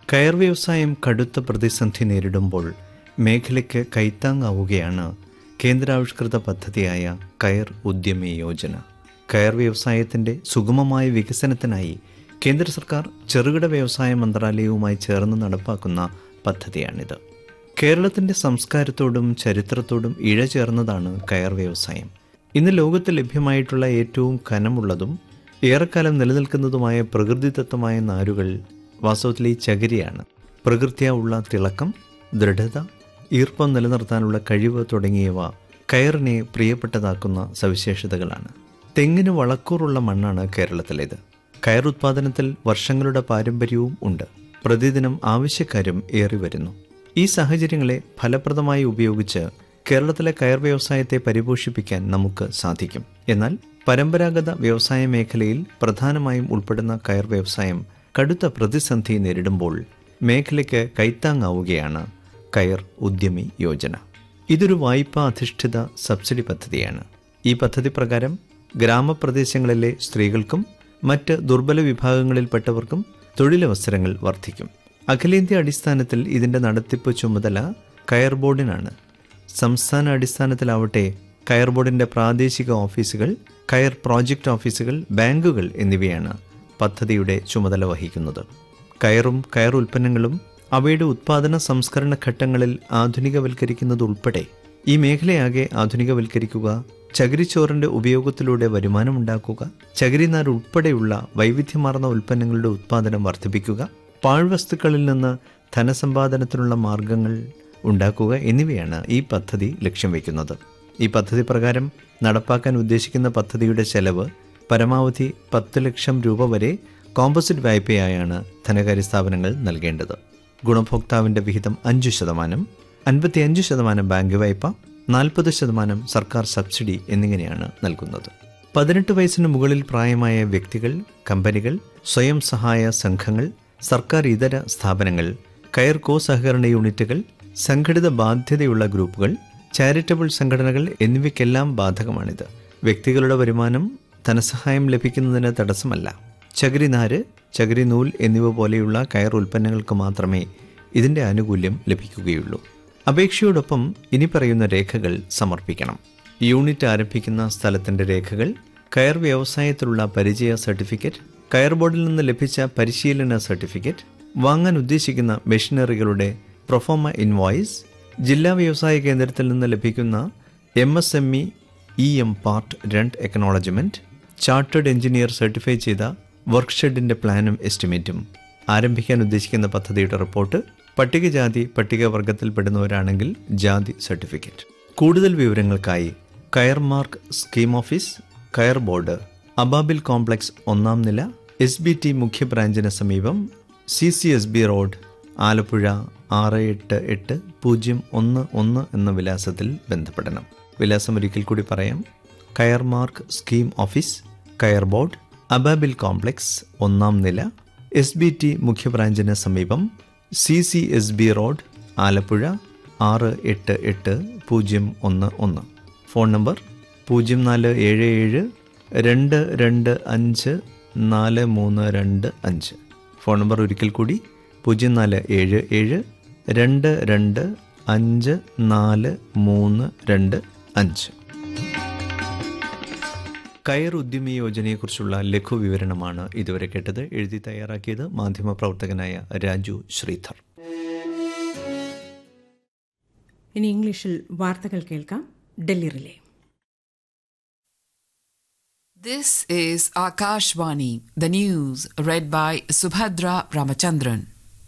കയർ വ്യവസായം കടുത്ത പ്രതിസന്ധി നേരിടുമ്പോൾ മേഖലയ്ക്ക് കൈത്താങ്ങാവുകയാണ് കേന്ദ്രാവിഷ്കൃത പദ്ധതിയായ കയർ ഉദ്യമി യോജന കയർ വ്യവസായത്തിന്റെ സുഗമമായ വികസനത്തിനായി കേന്ദ്ര സർക്കാർ ചെറുകിട വ്യവസായ മന്ത്രാലയവുമായി ചേർന്ന് നടപ്പാക്കുന്ന പദ്ധതിയാണിത് കേരളത്തിന്റെ സംസ്കാരത്തോടും ചരിത്രത്തോടും ഇഴചേർന്നതാണ് കയർ വ്യവസായം ഇന്ന് ലോകത്ത് ലഭ്യമായിട്ടുള്ള ഏറ്റവും കനമുള്ളതും ഏറെക്കാലം നിലനിൽക്കുന്നതുമായ പ്രകൃതിദത്തമായ നാരുകൾ വാസ്തവത്തിൽ ഈ ചകിരിയാണ് പ്രകൃത്യാ ഉള്ള തിളക്കം ദൃഢത ഈർപ്പം നിലനിർത്താനുള്ള കഴിവ് തുടങ്ങിയവ കയറിനെ പ്രിയപ്പെട്ടതാക്കുന്ന സവിശേഷതകളാണ് തെങ്ങിന് വളക്കൂറുള്ള മണ്ണാണ് കേരളത്തിലേത് കയർ ഉത്പാദനത്തിൽ വർഷങ്ങളുടെ പാരമ്പര്യവും ഉണ്ട് പ്രതിദിനം ആവശ്യക്കാരും ഏറി വരുന്നു ഈ സാഹചര്യങ്ങളെ ഫലപ്രദമായി ഉപയോഗിച്ച് കേരളത്തിലെ കയർ വ്യവസായത്തെ പരിപോഷിപ്പിക്കാൻ നമുക്ക് സാധിക്കും എന്നാൽ പരമ്പരാഗത വ്യവസായ മേഖലയിൽ പ്രധാനമായും ഉൾപ്പെടുന്ന കയർ വ്യവസായം കടുത്ത പ്രതിസന്ധി നേരിടുമ്പോൾ മേഖലയ്ക്ക് കൈത്താങ്ങാവുകയാണ് കയർ ഉദ്യമി യോജന ഇതൊരു വായ്പാ അധിഷ്ഠിത സബ്സിഡി പദ്ധതിയാണ് ഈ പദ്ധതി പ്രകാരം ഗ്രാമപ്രദേശങ്ങളിലെ സ്ത്രീകൾക്കും മറ്റ് ദുർബല വിഭാഗങ്ങളിൽപ്പെട്ടവർക്കും തൊഴിലവസരങ്ങൾ വർദ്ധിക്കും അഖിലേന്ത്യാ അടിസ്ഥാനത്തിൽ ഇതിന്റെ നടത്തിപ്പ് ചുമതല കയർ ബോർഡിനാണ് സംസ്ഥാന അടിസ്ഥാനത്തിലാവട്ടെ കയർ ബോർഡിന്റെ പ്രാദേശിക ഓഫീസുകൾ കയർ പ്രോജക്റ്റ് ഓഫീസുകൾ ബാങ്കുകൾ എന്നിവയാണ് പദ്ധതിയുടെ ചുമതല വഹിക്കുന്നത് കയറും കയർ ഉൽപ്പന്നങ്ങളും അവയുടെ ഉത്പാദന സംസ്കരണ ഘട്ടങ്ങളിൽ ആധുനികവൽക്കരിക്കുന്നതുൾപ്പെടെ ഈ മേഖലയാകെ ആധുനികവൽക്കരിക്കുക ചകിരിച്ചോറിന്റെ ഉപയോഗത്തിലൂടെ വരുമാനമുണ്ടാക്കുക ചകിരിനാർ ഉൾപ്പെടെയുള്ള വൈവിധ്യമാർന്ന ഉൽപ്പന്നങ്ങളുടെ ഉത്പാദനം വർദ്ധിപ്പിക്കുക പാഴ്വസ്തുക്കളിൽ നിന്ന് ധനസമ്പാദനത്തിനുള്ള മാർഗങ്ങൾ ഉണ്ടാക്കുക എന്നിവയാണ് ഈ പദ്ധതി ലക്ഷ്യം വയ്ക്കുന്നത് ഈ പദ്ധതി പ്രകാരം നടപ്പാക്കാൻ ഉദ്ദേശിക്കുന്ന പദ്ധതിയുടെ ചെലവ് പരമാവധി പത്ത് ലക്ഷം രൂപ വരെ കോമ്പോസിറ്റ് വായ്പയായാണ് ധനകാര്യ സ്ഥാപനങ്ങൾ നൽകേണ്ടത് ഗുണഭോക്താവിന്റെ വിഹിതം അഞ്ചു ശതമാനം അൻപത്തിയഞ്ച് ശതമാനം ബാങ്ക് വായ്പ നാൽപ്പത് ശതമാനം സർക്കാർ സബ്സിഡി എന്നിങ്ങനെയാണ് നൽകുന്നത് പതിനെട്ട് വയസ്സിന് മുകളിൽ പ്രായമായ വ്യക്തികൾ കമ്പനികൾ സ്വയം സഹായ സംഘങ്ങൾ സർക്കാർ ഇതര സ്ഥാപനങ്ങൾ കയർ കോ സഹകരണ യൂണിറ്റുകൾ സംഘടിത ബാധ്യതയുള്ള ഗ്രൂപ്പുകൾ ചാരിറ്റബിൾ സംഘടനകൾ എന്നിവയ്ക്കെല്ലാം ബാധകമാണിത് വ്യക്തികളുടെ വരുമാനം ധനസഹായം ലഭിക്കുന്നതിന് തടസ്സമല്ല ചകിരിനാര് ചകിരി നൂൽ എന്നിവ പോലെയുള്ള കയർ ഉൽപ്പന്നങ്ങൾക്ക് മാത്രമേ ഇതിന്റെ ആനുകൂല്യം ലഭിക്കുകയുള്ളൂ അപേക്ഷയോടൊപ്പം ഇനി പറയുന്ന രേഖകൾ സമർപ്പിക്കണം യൂണിറ്റ് ആരംഭിക്കുന്ന സ്ഥലത്തിന്റെ രേഖകൾ കയർ വ്യവസായത്തിലുള്ള പരിചയ സർട്ടിഫിക്കറ്റ് കയർ ബോർഡിൽ നിന്ന് ലഭിച്ച പരിശീലന സർട്ടിഫിക്കറ്റ് വാങ്ങാൻ ഉദ്ദേശിക്കുന്ന മെഷീനറികളുടെ പ്രൊഫോമ ഇൻവോയ്സ് ജില്ലാ വ്യവസായ കേന്ദ്രത്തിൽ നിന്ന് ലഭിക്കുന്ന M S M E E M part രണ്ട് എക്കനോളജ്മെന്റ് ചാർട്ടേഡ് എഞ്ചിനീയർ സർട്ടിഫൈ ചെയ്ത വർക്ക്ഷെഡിന്റെ പ്ലാനും എസ്റ്റിമേറ്റും ആരംഭിക്കാൻ ഉദ്ദേശിക്കുന്ന പദ്ധതിയുടെ റിപ്പോർട്ട് പട്ടികജാതി പട്ടികവർഗത്തിൽപ്പെടുന്നവരാണെങ്കിൽ ജാതി സർട്ടിഫിക്കറ്റ് കൂടുതൽ വിവരങ്ങൾക്കായി coir mark scheme office coir board Ababil complex ഒന്നാം നില എസ് ബി ടി മുഖ്യ ബ്രാഞ്ചിന് സമീപം C C S B road Alappuzha ആറ് എട്ട് എട്ട് പൂജ്യം ഒന്ന് ഒന്ന് എന്ന വിലാസത്തിൽ ബന്ധപ്പെടണം വിലാസം ഒരിക്കൽ കൂടി പറയാം coir mark scheme office coir board Ababil complex ഒന്നാം നില എസ് ബി ടി മുഖ്യ ബ്രാഞ്ചിന് സമീപം C C S B road Alappuzha ആറ് എട്ട് എട്ട് പൂജ്യം ഒന്ന് ഒന്ന് ഫോൺ നമ്പർ പൂജ്യം നാല് ഏഴ് ഏഴ് രണ്ട് രണ്ട് അഞ്ച് നാല് മൂന്ന് രണ്ട് അഞ്ച് ഫോൺ നമ്പർ ഒരിക്കൽ കൂടി പൂജ്യം നാല് ഏഴ് ഏഴ് രണ്ട് രണ്ട് അഞ്ച് നാല് മൂന്ന് രണ്ട് അഞ്ച് കയർ ഉദ്യമി യോജനയെക്കുറിച്ചുള്ള ലഘു വിവരണമാണ് ഇതുവരെ കേട്ടത് എഴുതി തയ്യാറാക്കിയത് മാധ്യമപ്രവർത്തകനായ രാജു ശ്രീധർ ഇനി ഇംഗ്ലീഷിൽ വാർത്തകൾ കേൾക്കാം Delhi relay This is Akashvani, the news read by Subhadra Ramachandran.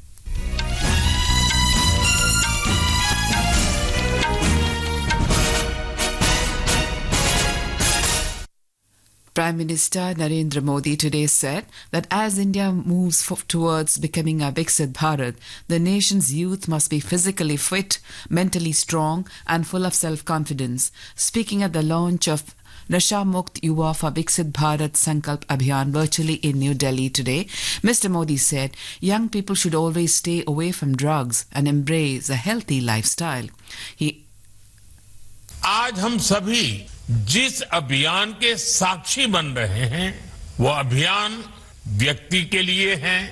Prime Minister Narendra Modi today said that as India moves fo- towards becoming a Viksit Bharat, the nation's youth must be physically fit, mentally strong, and full of self confidence. Speaking at the launch of Nasha Mukt Yuva for Viksit Bharat Sankalp Abhiyan virtually in New Delhi today, Mr. Modi said young people should always stay away from drugs and embrace a healthy lifestyle. He आज हम सभी जिस अभियान के साक्षी बन रहे हैं वो अभियान व्यक्ति के लिए है